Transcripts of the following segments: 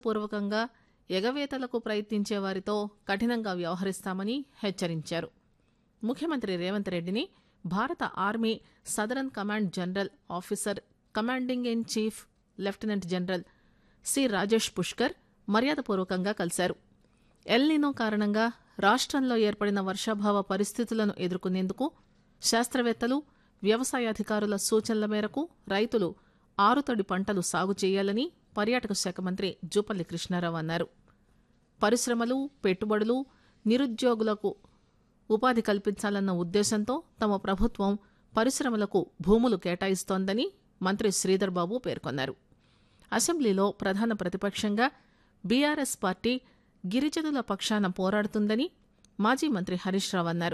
పూర్వకంగా ఎగవేతలకు ప్రయత్నించే వారితో కఠినంగా వ్యవహరిస్తామని హెచ్చరించారు ముఖ్యమంత్రి రేవంత్ రెడ్డిని భారత army southern command general officer commanding in chief lieutenant general C Rajesh Pushkar మర్యాదపూర్వకంగా కలిశారు ఎల్నినో కారణంగా రాష్ట్రంలో ఏర్పడిన వర్షాభావ పరిస్థితులను ఎదుర్కొనేందుకు శాస్త్రవేత్తలు వ్యవసాయాధికారుల సూచనల మేరకు రైతులు ఆరుతడి పంటలు సాగు చేయాలని పర్యాటక శాఖ మంత్రి జూపల్లి కృష్ణారావు అన్నారు పరిశ్రమలు పెట్టుబడులు నిరుద్యోగులకు ఉపాధి కల్పించాలన్న ఉద్దేశంతో తమ ప్రభుత్వం పరిశ్రమలకు భూములు కేటాయిస్తోందని మంత్రి శ్రీధర్ బాబు పేర్కొన్నారు అసెంబ్లీలో ప్రధాన ప్రతిపక్షంగా బీఆర్ఎస్ పార్టీ గిరిజనుల పక్షాన పోరాడుతుందని మాజీ మంత్రి హరీష్ రావు అన్నారు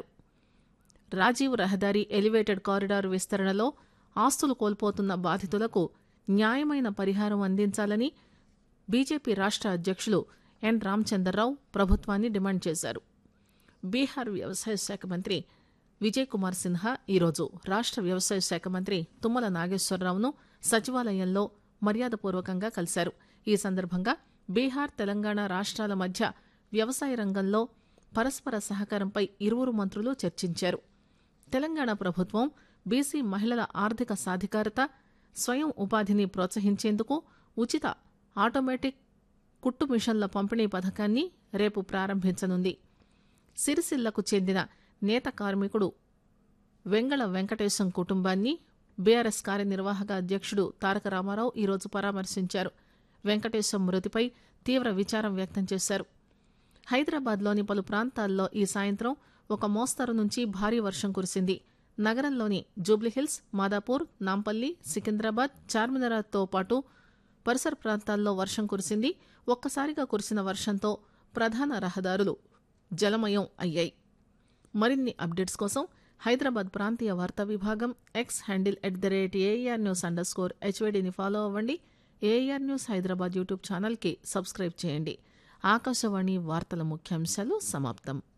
రాజీవ్ రహదారి ఎలివేటెడ్ కారిడార్ విస్తరణలో ఆస్తులు కోల్పోతున్న బాధితులకు న్యాయమైన పరిహారం అందించాలని బీజేపీ రాష్ట్ర అధ్యక్షులు ఎన్ రామచంద్రరావు ప్రభుత్వాన్ని డిమాండ్ చేశారు బీహార్ వ్యవసాయ శాఖ మంత్రి విజయ్ కుమార్ సిన్హా ఈరోజు రాష్ట్ర వ్యవసాయ శాఖ మంత్రి తుమ్మల నాగేశ్వరరావును సచివాలయంలో మర్యాదపూర్వకంగా కలిశారు ఈ సందర్భంగా బీహార్ తెలంగాణ రాష్ట్రాల మధ్య వ్యవసాయ రంగంలో పరస్పర సహకారంపై ఇరువురు మంత్రులు చర్చించారు తెలంగాణ ప్రభుత్వం బీసీ మహిళల ఆర్థిక సాధికారత స్వయం ఉపాధిని ప్రోత్సహించేందుకు ఉచిత ఆటోమేటిక్ కుట్టు మిషన్ల పంపిణీ పథకాన్ని రేపు ప్రారంభించనుంది సిరిసిల్లకు చెందిన నేత కార్మికుడు వెంగళ వెంకటేశం కుటుంబాన్ని బీఆర్ఎస్ కార్యనిర్వాహక అధ్యక్షుడు తారక రామారావు ఈరోజు పరామర్శించారు వెంకటేశం మృతిపై తీవ్ర విచారం వ్యక్తం చేశారు హైదరాబాద్లోని పలు ప్రాంతాల్లో ఈ సాయంత్రం ఒక మోస్తరు నుంచి భారీ వర్షం కురిసింది నగరంలోని జూబ్లీహిల్స్ మాదాపూర్ నాంపల్లి సికింద్రాబాద్ చార్మినార్తో పాటు పరిసర ప్రాంతాల్లో వర్షం కురిసింది ఒక్కసారిగా కురిసిన వర్షంతో ప్రధాన రహదారులు జలమయం అయ్యాయి మరిన్ని అప్డేట్స్ కోసం హైదరాబాద్ ప్రాంతీయ వార్తా విభాగం X handle at the rate AIR news underscore స్కోర్ హెచ్వైడీని ఫాలో అవ్వండి ఏఆర్ న్యూస్ హైదరాబాద్ యూట్యూబ్ ఛానల్కి సబ్స్క్రైబ్ చేయండి ఆకాశవాణి వార్తల ముఖ్యాంశాలు సమాప్తం